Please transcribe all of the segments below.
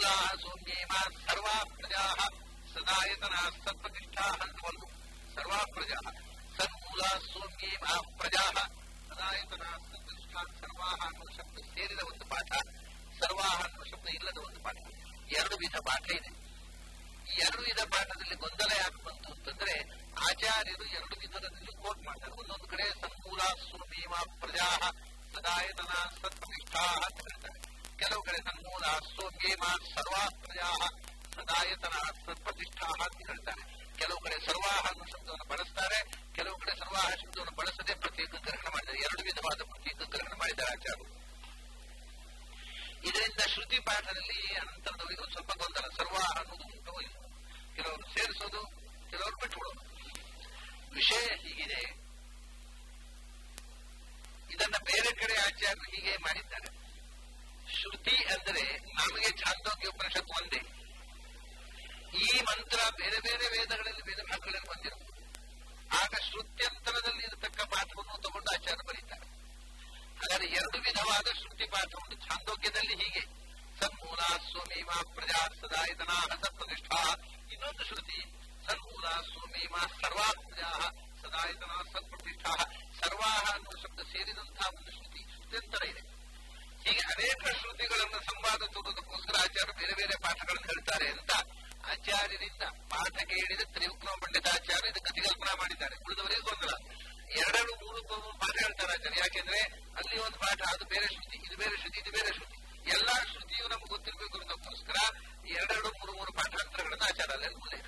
ಸನ್ಮೂಲಾ ಸೌಮ್ಯೇಮಾ ಸರ್ವಾ ಪ್ರಜಾ ಸದಾಯತನಾ ಸತ್ಪ್ರತಿಷ್ಠಾ ಅಂತ ಒಂದು ಸರ್ವಾ ಪ್ರಜಾ ಸನ್ಮೂಲಾ ಸೌಮ್ಯೇಮಾ ಪ್ರಜಾ ಸದಾಯತನಾ ಸತ್ಪ್ರತಿಷ್ಠಾ ಸರ್ವಾಹ ಅನ್ನುವ ಶಬ್ದ ಸೇರಿದ ಒಂದು ಪಾಠ ಸರ್ವಾಹ ಅನ್ನುವ ಶಬ್ದ ಇಲ್ಲದ ಒಂದು ಪಾಠ ಎರಡು ವಿಧ ಪಾಠ ಇದೆ ಈ ಎರಡು ವಿಧ ಪಾಠದಲ್ಲಿ ಗೊಂದಲ ಯಾಕೆ ಬಂತು ಅಂತಂದ್ರೆ ಆಚಾರ್ಯರು ಎರಡು ವಿಧದಲ್ಲಿ ಕೋಟ್ ಮಾಡ್ತಾರೆ ಒಂದೊಂದು ಕಡೆ ಸನ್ಮೂಲ ಸುಮೀಮ ಪ್ರಜಾ ಸದಾಯತನ ಸತ್ಪ್ರತಿಷ್ಠಾ ಅಂತ ಹೇಳ್ತಾರೆ ಕೆಲವು ಕಡೆ ಸನ್ಮೂಲ ಸೋಮ್ಯೇಮ ಸರ್ವಾ ಪ್ರಜಾ ಸದಾಯತನ ಸತ್ಪ್ರತಿಷ್ಠಾ ಅಂತ ಹೇಳ್ತಾರೆ ಕೆಲವು ಕಡೆ ಸರ್ವಾಹ ಅನ್ನೋ ಶಬ್ದವನ್ನು ಬಳಸ್ತಾರೆ ಕೆಲವು ಕಡೆ ಸರ್ವಾಹ ಶಬ್ದವನ್ನು ಬಳಸದೆ ಪ್ರತ್ಯೇಕ ಗ್ರಹಣ ಮಾಡಿದ್ದಾರೆ ಎರಡು ವಿಧವಾದ ಪ್ರತ್ಯೇಕ ಗ್ರಹಣ ಮಾಡಿದ್ದಾರೆ ಆಚಾರ್ಯರು ಇದರಿಂದ ಶ್ರುತಿ ಪಾಠದಲ್ಲಿ ಅನಂತರದವರಿಗೆ ಒಂದು ಸ್ವಲ್ಪ ಗೊಂದಲ ಸರ್ವಾಹ ಅನ್ನೋದು ಉಂಟು ಇಲ್ಲ ಕೆಲವರು ಸೇರಿಸೋದು ಕೆಲವರು ಬಿಟ್ಬಿಡೋದು ವಿಷಯ ಹೀಗಿದೆ ಇದನ್ನ ಬೇರೆ ಕಡೆ ಆಚಾರ್ಯರು ಹೀಗೆ ಮಾಡಿದ್ದಾರೆ ಶ್ರುತಿ ಅಂದರೆ ನಮಗೆ ಛಾಂದೋಗ್ಯ ಉಪನಿಷತ್ ಒಂದೇ ಈ ಮಂತ್ರ ಬೇರೆ ಬೇರೆ ವೇದಗಳಲ್ಲಿ ವೇದ ಭಾಗಗಳಲ್ಲಿ ಬಂದಿರುವುದು ಆಗ ಶ್ರುತ್ಯಂತರದಲ್ಲಿ ಇರತಕ್ಕ ಪಾಠವನ್ನು ತಗೊಂಡು ಆಚಾರ್ಯ ಬರೀತಾರೆ ಹಾಗಾದ್ರೆ ಎರಡು ವಿಧವಾದ ಶ್ರುತಿ ಪಾಠ ಉಂಟು ಛಾಂದೋಗ್ಯದಲ್ಲಿ ಹೀಗೆ ಸನ್ಮೂಲ ಸ್ವಮೀಮ ಪ್ರಜಾ ಸದಾಯತನಾ ಸತ್ಪ್ರತಿಷ್ಠಾ ಇನ್ನೊಂದು ಶ್ರುತಿ ಸನ್ಮೂಲ ಸ್ವಮೀಮ ಸರ್ವಾ ಪ್ರಜಾ ಸದಾಯತನ ಸತ್ಪ್ರತಿಷ್ಠಾ ಸರ್ವಾಹ ಅನ್ನುವ ಶಬ್ದ ಸೇರಿದಂತಹ ಒಂದು ಶ್ರುತಿ ಶ್ರುತ್ಯಂತರ ಇದೆ ಹೀಗೆ ಅನೇಕ ಶ್ರುತಿಗಳನ್ನು ಸಂವಾದ ತೋರುವುದಕ್ಕೋಸ್ಕರ ಆಚಾರ್ಯರು ಬೇರೆ ಬೇರೆ ಪಾಠಗಳನ್ನು ಹೇಳ್ತಾರೆ ಅಂತ ಆಚಾರ್ಯರಿಂದ ಪಾಠ ಕೇಳಿದ ತ್ರಿವಿಕ್ರಮ ಪಂಡಿತಾಚಾರ್ಯ ಇದಕ್ಕೆ ಕಲ್ಪನಾ ಮಾಡಿದ್ದಾರೆ ಉಳಿದವರಿಗೆ ಗೊಂದಲ ಎರಡೆರಡು ಮೂರು ಪಾಠ ಹೇಳ್ತಾರೆ ಆಚಾರ್ಯ ಯಾಕೆಂದ್ರೆ ಅಲ್ಲಿ ಒಂದು ಪಾಠ ಅದು ಬೇರೆ ಶ್ರುತಿ ಇದು ಬೇರೆ ಶ್ರುತಿ ಇದು ಬೇರೆ ಶ್ರುತಿ ಎಲ್ಲಾ ಶ್ರುತಿಯು ನಮ್ಗೆ ಗೊತ್ತಿರಬೇಕು ಅನ್ನೋದಕ್ಕೋಸ್ಕರ ಎರಡೆರಡು ಮೂರು ಮೂರು ಪಾಠಾಂತರಗಳನ್ನು ಆಚಾರ ಅಲ್ಲಿ ಉಲ್ಲೇಖ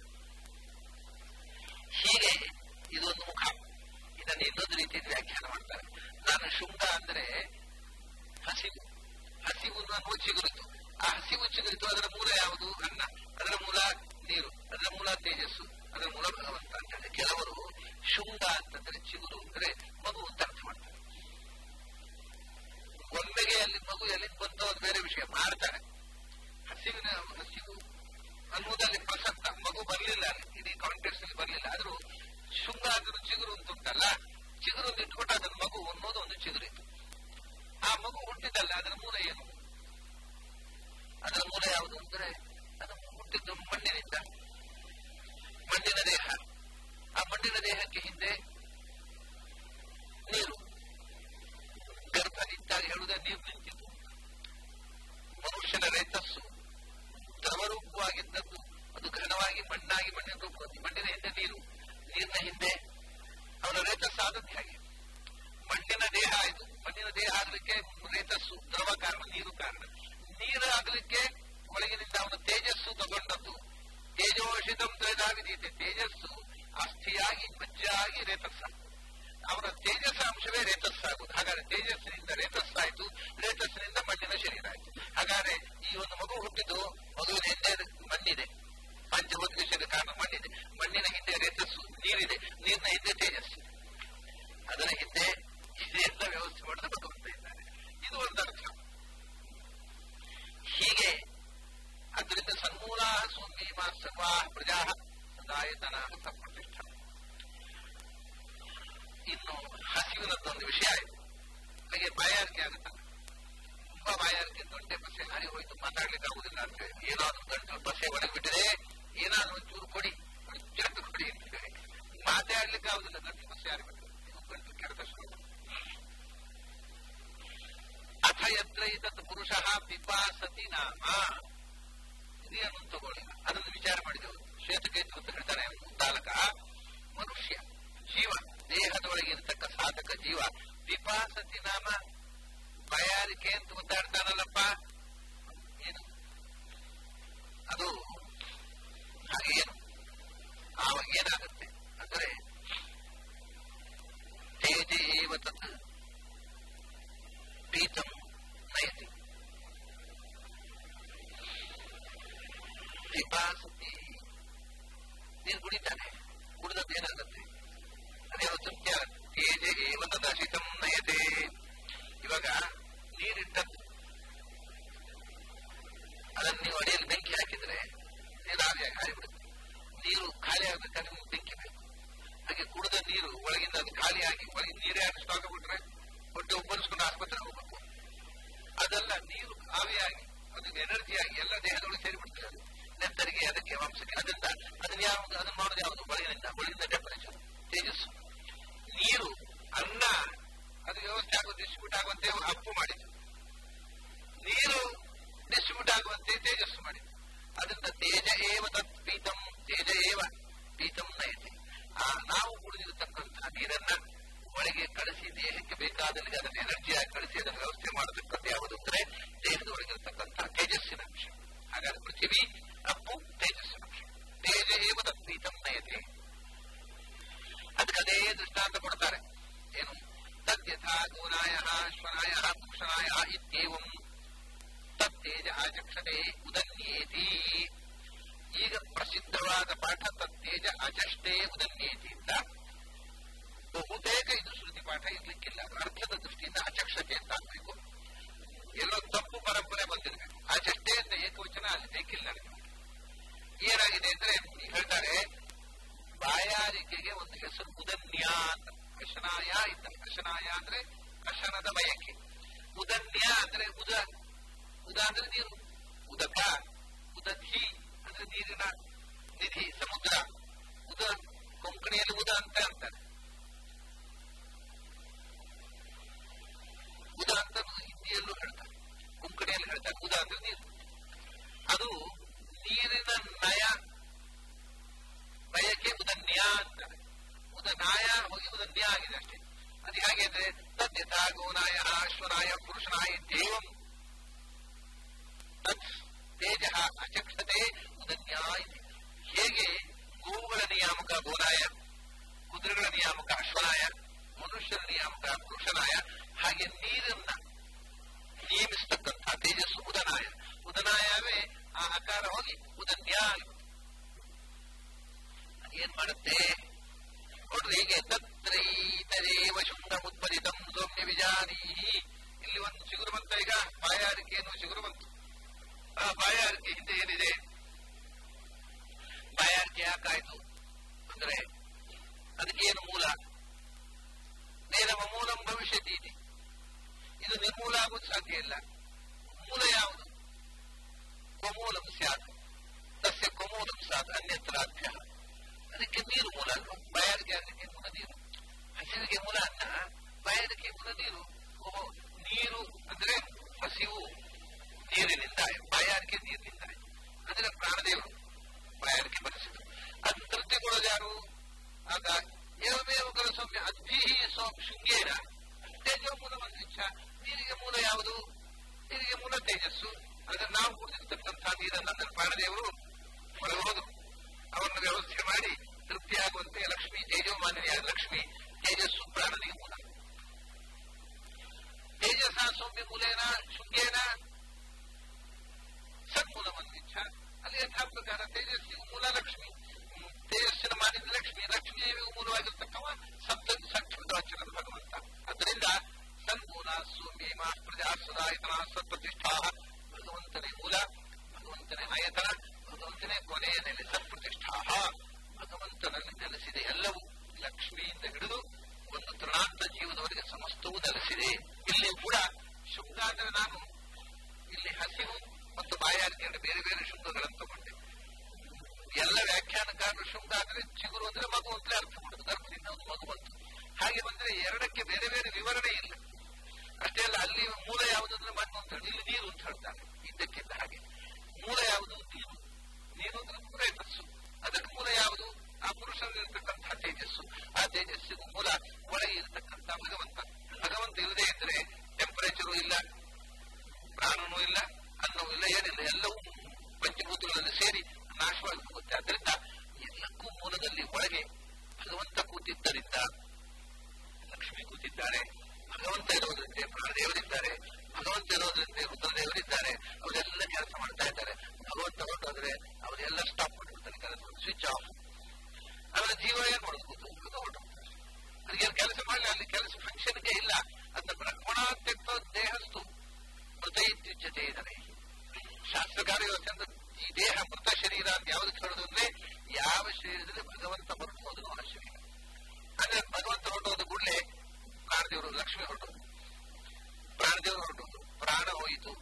ಹೀಗೆ ಇದು ಒಂದು ಮುಖ ಇದನ್ನು ಇನ್ನೊಂದು ರೀತಿಯಲ್ಲಿ ವ್ಯಾಖ್ಯಾನ ಮಾಡ್ತಾರೆ ನಾನು ಶುಂಗ ಅಂದ್ರೆ ಹಸಿವು ಹಸಿವು ಅನ್ನುವ ಚಿಗುರಿತು ಆ ಹಸಿವು ಚಿಗುರಿತು ಅದರ ಮೂಲ ಯಾವುದು ಅನ್ನ ಅದರ ಮೂಲ ನೀರು ಅದರ ಮೂಲ ತೇಜಸ್ಸು ಅದರ ಮೂಲ ಭಗವಂತ ಅಂತ ಹೇಳಿ ಕೆಲವರು ಶುಂಗ ಅಂತಂದ್ರೆ ಚಿಗುರು ಅಂದ್ರೆ ಮಗು ಅಂತ ಅರ್ಥ ಮಾಡ್ತಾರೆ ಒಮ್ಮೆಗೆ ಅಲ್ಲಿ ಮಗು ಎಲ್ಲಿಂದ ಬಂತೋ ಅದು ಬೇರೆ ವಿಷಯ ಮಾಡ್ತಾರೆ ಹಸಿವಿನ ಹಸಿವು ಅನ್ನುವುದಲ್ಲಿ ಪ್ರಸಕ್ತ ಮಗು ಬರಲಿಲ್ಲ ಅಲ್ಲಿ ಇಡೀ ಕಾಂಟೆಕ್ಸ್ಟ್ ಅಲ್ಲಿ ಬರಲಿಲ್ಲ ಆದ್ರೂ ಶುಂಗ ಅದನ್ನು ಚಿಗುರು ಅಂತ ಉಂಟಲ್ಲ ಚಿಗುರು ಅಂತ ಇಟ್ಬಿಟ್ಟು ಅದನ್ನ ಮಗು ಅನ್ನೋದು ಒಂದು ಚಿಗುರಿತು ಆ ಮಗು ಹುಟ್ಟಿದಲ್ಲ ಅದರ ಮೂಲ ಏನು ಅದರ ಮೂಲ ಯಾವುದು ಅಂದ್ರೆ ಅದು ಹುಟ್ಟಿದ್ದು ಮಣ್ಣಿನಿಂದ ಮಣ್ಣಿನ ದೇಹ ಆ ಮಣ್ಣಿನ ದೇಹಕ್ಕೆ ಹಿಂದೆ ನೀರು ಗರ್ಭ ನಿಂತಾಗ ಹೇಳುವುದೇ ನೀರು ನಿಂತಿತು ಮನುಷ್ಯನ ರೇತಸ್ಸು ದ್ರವರೂಪವಾಗಿದ್ದದ್ದು ಅದು ಘನವಾಗಿ ಮಣ್ಣಾಗಿ ಮಣ್ಣಿನ ರೂಪ ಮಣ್ಣಿನ ಹಿಂದೆ ನೀರು ನೀರಿನ ಹಿಂದೆ ಅವನ ರೇತಸ್ಸು ಆದದ್ದು ಹೇಗೆ ಮಣ್ಣಿನ ದೇಹ ಆಯಿತು ಮಣ್ಣಿನ ದೇಹ ಆಗಲಿಕ್ಕೆ ರೇತಸ್ಸು ದ್ರವ ಕಾರಣ ನೀರು ಕಾರಣ ನೀರು ಆಗಲಿಕ್ಕೆ ಒಳಗಿನಿಂದ ಅವನ ತೇಜಸ್ಸು ತಗೊಂಡದ್ದು ತೇಜೋಷಿತಂ ತ್ರೇದಾವಿದೀತೆ ತೇಜಸ್ಸು ಅಸ್ಥಿಯಾಗಿ ಮಜ್ಜಾಗಿ ರೇತಸ್ಸಾಗ್ತದೆ ಅವನ ತೇಜಸ್ ಅಂಶವೇ ರೇತಸ್ಸಾಗುವುದು ಹಾಗಾದ್ರೆ ತೇಜಸ್ಸಿನಿಂದ ರೇತಸ್ಸಾಯಿತು ರೇತಸ್ಸಿನಿಂದ ಮಣ್ಣಿನ ಶರೀರ ಆಯಿತು ಹಾಗಾದ್ರೆ ಈ ಒಂದು ಮಗು ಹುಟ್ಟಿದ್ದು ಮಗುವಿನ ಹಿಂದೆ ಮಣ್ಣಿದೆ ಪಂಚಭೂತ ಕಾರಣ ಮಣ್ಣಿದೆ ಮಣ್ಣಿನ ಹಿಂದೆ ರೇತಸ್ಸು ನೀರಿದೆ ನೀರಿನ ಹಿಂದೆ ತೇಜಸ್ಸು ಅದರ ಹಿಂದೆ ಇದೆಲ್ಲ ವ್ಯವಸ್ಥೆ ಮಾಡಿದ ಭಗವಂತ ಇದ್ದಾನೆ ಇದು ಒಂದು ಅರ್ಥ ಹೀಗೆ ಅದರಿಂದ ಸನ್ಮೂಲ ಸೌಮ್ಯಮ ಸರ್ವಾ ಪ್ರಜಾ ಸದಾಯತನ ಪ್ರತಿಷ್ಠ ಇನ್ನು ಹಸಿವಿನದ್ದೊಂದು ವಿಷಯ ಆಯಿತು ಹಾಗೆ ಬಾಯಾರಿಕೆ ಆಗುತ್ತಲ್ಲ ತುಂಬಾ ಬಾಯಾರಿಕೆ ದೊಡ್ಡ ಬಸ್ಸೆ ಹಾರಿ ಹೋಯ್ತು ಮಾತಾಡ್ಲಿಕ್ಕೆ ಆಗುದಿಲ್ಲ ಅಂತ ಹೇಳಿ ಏನಾದ್ರೂ ಗಂಟು ಬಸ್ಸೆ ಒಳಗೆ ಬಿಟ್ಟಿದೆ ಏನಾದ್ರೂ ಒಂಚೂರು ಕೊಡಿ ಜಂಟು ಕೊಡಿ ಅಂತ ಹೇಳಿ ಮಾತಾಡ್ಲಿಕ್ಕೆ ಆಗುದಿಲ್ಲ ಗಂಟು ಬಸ್ಸೆ ಹಾರಿ ಬಿಟ್ಟು ಗಂಟು ಕೆರೆತ ಶುರು ಅಥ ಯತ್ರ ಇತತ್ ಪುರುಷ ಪಿಪಾಸತಿ ನಾಮ ಇದನ್ನು ತಗೊಳ್ಳಿ ಅದನ್ನು ವಿಚಾರ ಮಾಡಿದೆವು ಶ್ವೇತಕೇತು ಅಂತ ಹೇಳ್ತಾನೆ ಉದ್ದಾಲಕ ಮನುಷ್ಯ ಜೀವ ದೇಹದೊಳಗೆ ಇರತಕ್ಕ ಸಾಧಕ ಜೀವ ಪಿಪಾಸತಿ ನಾಮ ಬಯಾರಿಕೆ ಅಂತ ಒದ್ದಾಡ್ತಾನಲ್ಲಪ್ಪ ಏನು ಅದು ಹಾಗೆ ಏನು ಆವಾಗ ಏನಾಗುತ್ತೆ ಅಂದರೆ ತೇಜೇವ ತತ್ ಪೀತಂ ನಯತಿ ಪಿಪಾಸತಿ ನೀರು ಕುಡಿತಾನೆ ಕುಡಿದದ್ದು ಏನಾಗುತ್ತೆ ಅದೇನೋ ತೃಪ್ತಿ ಆಗುತ್ತೆ ತೇಜ ಏವ ತದಶಿತಂ ನಯತೆ ಇವಾಗ ನೀರಿಟ್ಟದ್ದು ಅದನ್ನು ನೀವು ಅಡಿಯಲ್ಲಿ ಬೆಂಕಿ ಹಾಕಿದ್ರೆ ನೀರು ಆವಿಯಾಗಿ ಹಾರಿಬಿಡುತ್ತೆ ನೀರು ಖಾಲಿ ಆಗಬೇಕಾದ್ರೆ ನಿಮ್ಗೆ ಬೆಂಕಿ ಬೇಕು ಹಾಗೆ ಕುಡಿದ ನೀರು ಒಳಗಿಂದ ಅದು ಖಾಲಿಯಾಗಿ ಒಳಗೆ ನೀರೇ ಆಗಿ ಸ್ಟಾಕ್ ಬಿಟ್ರೆ ಹೊಟ್ಟೆ ಉಬ್ಬರಿಸ್ಕೊಂಡು ಆಸ್ಪತ್ರೆ ಹೋಗ್ಬೇಕು ಅದೆಲ್ಲ ನೀರು ಆವಿಯಾಗಿ ಅದಕ್ಕೆ ಎನರ್ಜಿ ಆಗಿ ಎಲ್ಲ ದೇಹದೊಳಗೆ ಸೇರಿಬಿಡ್ತದೆ ಅದು ನೆತ್ತರಿಗೆ ಅದಕ್ಕೆ ವಂಶಕ್ಕೆ ಅದರಿಂದ ಅದನ್ನ ಯಾವುದು ಅದನ್ನ ಮಾಡೋದು ಯಾವುದು ಒಳಗಿನಿಂದ ಒಳಗಿಂದ ಟೆಂಪರೇಚರ್ ತೇಜಸ್ಸು ನೀರು ಅನ್ನ ಅದು ವ್ಯವಸ್ಥೆ ಆಗುವ ಡಿಸ್ಟ್ರಿಬ್ಯೂಟ್ ಆಗುವಂತೆ ಅಪ್ಪು ಮಾಡಿತು ನೀರು ಡಿಸ್ಟ್ರಿಬ್ಯೂಟ್ ಆಗುವಂತೆ ತೇಜಸ್ಸು ಮಾಡಿತು ಅದರಿಂದ ತೇಜ ಏವ ತತ್ ಪೀತಂ ತೇಜ ಏವ ಪೀತಂ ನಯತೆ ಆ ನಾವು ಕುಡಿದಿರತಕ್ಕಂತಹ ನೀರನ್ನ ಒಳಗೆ ಕಳಿಸಿ ದೇಹಕ್ಕೆ ಬೇಕಾದಲ್ಲಿ ಅದನ್ನು ಎನರ್ಜಿಯಾಗಿ ಕಳಿಸಿ ಅದನ್ನು ವ್ಯವಸ್ಥೆ ಮಾಡತಕ್ಕಂಥ ಯಾವುದು ಅಂದರೆ ದೇಹದ ಒಳಗಿರತಕ್ಕಂತಹ ತೇಜಸ್ಸಿನ ಅಂಶ ಹಾಗಾದ್ರೆ ಪೃಥ್ವಿ ಅಪ್ಪು ತೇಜಸ್ಸಿನ ಅಂಶ ತೇಜ ಏವ ತತ್ ಪೀತಂ ನಯತೆ ಅದಕ್ಕೆ ಅದೇ ದೃಷ್ಟಾಂತ ಕೊಡ್ತಾರೆ ಏನು ತದ್ಯಥಾ ಗೋನಾಯ ಶ್ವನಾಯ ಪುಕ್ಷನಾಯ ಇತ್ಯೇವಂ ತತ್ತೇಜ ಚಕ್ಷತೆ ಉದನ್ಯೇತಿ ಈಗ ಪ್ರಸಿದ್ಧವಾದ ಪಾಠ ತತ್ತೇಜ ಅಚಷ್ಟೇ ಉದನ್ಯೇತಿ ಅಂತ ಬಹುತೇಕ ಇದು ಶ್ರುತಿ ಪಾಠ ಇರ್ಲಿಕ್ಕಿಲ್ಲ ಅರ್ಥದ ದೃಷ್ಟಿಯಿಂದ ಅಚಕ್ಷತೆ ಅಂತ ಆಗ್ಬೇಕು ಎಲ್ಲೋ ತಪ್ಪು ಪರಂಪರೆ ಬಂದಿರಬೇಕು ಅಚಷ್ಟೇ ಅಂತ ಏಕವಚನ ಅಲ್ಲಿ ಬೇಕಿಲ್ಲ ಏನಾಗಿದೆ ಅಂದ್ರೆ ಹೇಳ್ತಾರೆ ಬಾಯಾರಿಕೆಗೆ ಒಂದು ಹೆಸರು ಉದನ್ಯ ಅಂತ ಕಷನಾಯ ಇದ್ದ ಕಷನಾಯ ಅಂದ್ರೆ ಕಷಣದ ಬಯಕೆ ಉದನ್ಯ ಅಂದ್ರೆ ಉದ ಉದ ಅಂದ್ರೆ ನೀರು ಉದಕ ಉದಧಿ ಅಂದ್ರೆ ನೀರಿನ ನಿಧಿ ಸಮುದ್ರ ಉದ ಕೊಂಕಣಿಯಲ್ಲಿ ಉದ ಅಂತ ಅಂತಾರೆ ಉದ ಅಂತ ಹಿಂದಿಯಲ್ಲೂ ಹೇಳ್ತಾರೆ ಕೊಂಕಣಿಯಲ್ಲಿ ಹೇಳ್ತಾರೆ ಉದ ಅಂದ್ರೆ ನೀರು ಅದು ನೀರಿನ ನಯ ಬಯಕೆ ಉದನ್ಯ ಅಂತಾರೆ ಉದನಾಯ ಹೋಗಿ ಉದನ್ಯ ಆಗಿದೆ ಅಷ್ಟೇ ಅದು ಹೇಗೆ ಅಂದ್ರೆ ತದ್ಯಥಾ ಗೋನಾಯ ಅಶ್ವನಾಯ ಪುರುಷನಾಯ ದೇವಂ ತತ್ ತೇಜ ಅಚಕ್ಷತೆ ಉದನ್ಯ ಇದೆ ಹೇಗೆ ಗೋವುಗಳ ನಿಯಾಮಕ ಗೋನಾಯ ಕುದುರೆಗಳ ನಿಯಾಮಕ ಅಶ್ವನಾಯ ಮನುಷ್ಯರ ನಿಯಾಮಕ ಪುರುಷನಾಯ ಹಾಗೆ ನೀರನ್ನ ನಿಯಮಿಸತಕ್ಕಂಥ ತೇಜಸ್ಸು ಉದನಾಯ ಉದನಾಯವೇ ಆ ಆಕಾರ ಹೋಗಿ ಉದನ್ಯ ಏನ್ ಮಾಡುತ್ತೆ ನೋಡ್ರಿ ಹೀಗೆ ತತ್ರೈತರೇವ ಶುಂಗ ಉತ್ಪದಿತಂ ಸೌಮ್ಯ ವಿಜಾನಿ ಇಲ್ಲಿ ಒಂದು ಚಿಗುರು ಬಂತ ಈಗ ಬಾಯಾರಿಕೆಯನ್ನು ಚಿಗುರು ಬಂತು ಆ ಬಾಯಾರಿಕೆ ಹಿಂದೆ ಏನಿದೆ ಬಾಯಾರಿಕೆ ಯಾಕಾಯ್ತು ಅಂದ್ರೆ ಅದಕ್ಕೇನು ಮೂಲ ನೇರವ ಮೂಲಂ ಭವಿಷ್ಯತಿ ಇದೆ ಇದು ನಿರ್ಮೂಲ ಆಗೋದು ಸಾಧ್ಯ ಇಲ್ಲ ಮೂಲ ಯಾವುದು ಕೊಮೂಲಂ ಸ್ಯಾತ್ ತಸ್ಯ ಕೊಮೂಲಂ ಸ್ಯಾತ್ ಅನ್ಯತ್ರಾಭ್ಯ ಅದಕ್ಕೆ ನೀರು ಮೂಲ ಅಲ್ವಾ ಬಾಯಾರಿಕೆ ಆಗಲಿಕ್ಕೆ ಮೂಲ ನೀರು ಹಸಿವಿಗೆ ಮೂಲ ಅನ್ನ ಬಾಯಾರಿಕೆ ಮೂಲ ನೀರು ಓಹೋ ನೀರು ಅಂದ್ರೆ ಹಸಿವು ನೀರಿನಿಂದ ಬಾಯಾರಿಕೆ ನೀರಿನಿಂದ ಅಂದ್ರೆ ಪ್ರಾಣದೇವರು ಬಾಯಾರಿಕೆ ಬರೆಸಿದ್ರು ಅದು ತೃಪ್ತಿಗೊಳ್ಳೋದು ಯಾರು ಆಗ ಏವಮೇವ ಕಲ ಸೌಮ್ಯ ಅದ್ಭೀಹಿ ಸೌ ಶೃಂಗೇರ ತೇಜೋ ಮೂಲ ಮಂತ್ರಿಚ್ಛ ನೀರಿಗೆ ಮೂಲ ಯಾವುದು ನೀರಿಗೆ ಮೂಲ ತೇಜಸ್ಸು ಅದನ್ನ ನಾವು ಕುಡಿದಿರ್ತಕ್ಕಂತಹ ನೀರನ್ನು ಅಂದ್ರೆ ಪ್ರಾಣದೇವರು ಹೊರಗೆ ಹೋದ್ರು ಅವರನ್ನು ವ್ಯವಸ್ಥೆ ಮಾಡಿ ತೃಪ್ತಿಯಾಗುವಂತೆ ಲಕ್ಷ್ಮಿ ತೇಜೋಮಾನ್ಯವಾದ ಲಕ್ಷ್ಮಿ ತೇಜಸ್ಸು ಪ್ರಾಣನಿಗೆ ಮೂಲ ತೇಜಸ ಸೌಮ್ಯ ಮೂಲೇನ ಶೃಂಗೇನ ಸನ್ಮೂಲವನ್ನಿಚ್ಛ ಅಲ್ಲಿ ಯಥಾ ಪ್ರಕಾರ ತೇಜಸ್ಸಿಗೂ ಮೂಲ ಲಕ್ಷ್ಮಿ ತೇಜಸ್ಸಿನ ಮಾನಿದ ಲಕ್ಷ್ಮಿ ಲಕ್ಷ್ಮಿಯೂ ಮೂಲವಾಗಿರ್ತಕ್ಕವ ಸಪ್ತ ಸಕ್ಷಿತವಚನದ ಭಗವಂತ ಅದರಿಂದ ಸನ್ಮೂಲ ಸೌಮ್ಯೇಮ ಪ್ರಜಾ ಸದಾಯತನ ಸತ್ಪ್ರತಿಷ್ಠಾ ಭಗವಂತನೇ ಮೂಲ ಭಗವಂತನೇ ಆಯತನ ಭಗವಂತನೇ ಕೊನೆಯ ನೆಲೆ ಸತ್ಪ್ರತಿಷ್ಠಾ ಭಗವಂತನಲ್ಲಿ ನೆಲೆಸಿದೆ ಎಲ್ಲವೂ ಲಕ್ಷ್ಮಿಯಿಂದ ಹಿಡಿದು ಒಂದು ತೃಣಾಂತ ಜೀವದವರೆಗೆ ಸಮಸ್ತವೂ ನೆಲೆಸಿದೆ ಇಲ್ಲಿ ಕೂಡ ಶುಂಗ ಅಂದ್ರೆ ನಾನು ಇಲ್ಲಿ ಹಸಿವು ಮತ್ತು ಬಾಯಾರಿಕೆ ಎರಡು ಬೇರೆ ಬೇರೆ ಶುಂಗಗಳನ್ನು ತಗೊಂಡೆ ಎಲ್ಲ ವ್ಯಾಖ್ಯಾನಕಾರರು ಶುಂಗ ಅಂದ್ರೆ ಚಿಗುರು ಅಂದ್ರೆ ಮಗು ಅಂತಲೇ ಅರ್ಥ ಮಾಡುದು ಗರ್ಭದಿಂದ ಒಂದು ಮಗು ಬಂತು ಹಾಗೆ ಬಂದ್ರೆ ಎರಡಕ್ಕೆ ಬೇರೆ ಬೇರೆ ವಿವರಣೆ ಇಲ್ಲ ಅಷ್ಟೇ ಅಲ್ಲ ಅಲ್ಲಿ ಮೂಲ ಯಾವುದು ಅಂದ್ರೆ ಮಣ್ಣು ಅಂತ ಹೇಳಿ ಇಲ್ಲಿ ನೀರು ಅಂತ ಹೇಳ್ತಾರೆ ಇದ್ದಕ್ಕಿದ್ದ ಹಾಗೆ ಮೂಲ ಯಾವುದು ನೀರು ನೀರು ಅಂದ್ರೆ ಪ್ರೇತಸ್ಸು ಅದಕ್ಕೆ ಮೂಲ ಯಾವುದು ಆ ಪುರುಷನಿರ್ತಕ್ಕಂತಹ ತೇಜಸ್ಸು ಆ ತೇಜಸ್ಸಿಗೂ ಮೂಲ ಒಳಗೆ ಇರತಕ್ಕಂಥ ಭಗವಂತ ಭಗವಂತ ಇರದೇ ಇದ್ರೆ ಟೆಂಪರೇಚರು ಇಲ್ಲ ಪ್ರಾಣನೂ ಇಲ್ಲ ಅನ್ನವೂ ಇಲ್ಲ ಏನಿಲ್ಲ ಎಲ್ಲವೂ ಪಂಚಭೂತಗಳಲ್ಲಿ ಸೇರಿ ನಾಶವಾಗಿ ಹೋಗುತ್ತೆ ಅದರಿಂದ ಎಲ್ಲಕ್ಕೂ ಮೂಲದಲ್ಲಿ ಒಳಗೆ ಭಗವಂತ ಕೂತಿದ್ದರಿಂದ ಲಕ್ಷ್ಮಿ ಕೂತಿದ್ದಾರೆ ಭಗವಂತ ಇರೋದ್ರಿಂದ ಪ್ರಾಣದೇವರಿದ್ದಾರೆ ಭಗವಂತ ಇರೋದ್ರಿಂದ ರುದ್ರದೇವರಿದ್ದಾರೆ ಅವರೆಲ್ಲ ಕೆಲಸ ಮಾಡ್ತಾ ಇದ್ದಾರೆ ಭಗವಂತ ಹೊರಟೋದ್ರೆ ಅವರೆಲ್ಲ ಸ್ಟಾಪ್ ಮಾಡಿಬಿಡ್ತಾರೆ ಕೆಲಸ ಸ್ವಿಚ್ ಆಫ್ ಅವರ ಜೀವ ಏನ್ ಮಾಡೋದು ಕೂತು ಹೊರಟೋಗ್ತಾರೆ ಅದಕ್ಕೆ ಕೆಲಸ ಮಾಡಲಿ ಅಲ್ಲಿ ಕೆಲಸ ಫಂಕ್ಷನ್ಗೆ ಇಲ್ಲ ಅದನ್ನ ಬ್ರಹ್ಮಣಾತ್ಯಕ್ತ ದೇಹಸ್ತು ಮೃತ ಇತ್ಯುಚ್ಯತೆ ಇದ್ದಾರೆ ಶಾಸ್ತ್ರಕಾರ ಯೋಚನೆ ಈ ದೇಹ ಮೃತ ಶರೀರ ಅಂತ ಯಾವ್ದಕ್ಕೆ ಹೇಳೋದು ಅಂದ್ರೆ ಯಾವ ಶರೀರದಲ್ಲಿ ಭಗವಂತ ಹೊರಟೋದು ಆ ಶರೀರ ಅಂದ್ರೆ ಭಗವಂತ ಹೊರಟೋದು ಕೂಡಲೇ ಪ್ರಾಣದೇವರು ಲಕ್ಷ್ಮಿ ಹೊರಟೋದು ಪ್ರಾಣದೇವರು ಹೊರಟೋದು ಪ್ರಾಣ ಹೋಯಿತು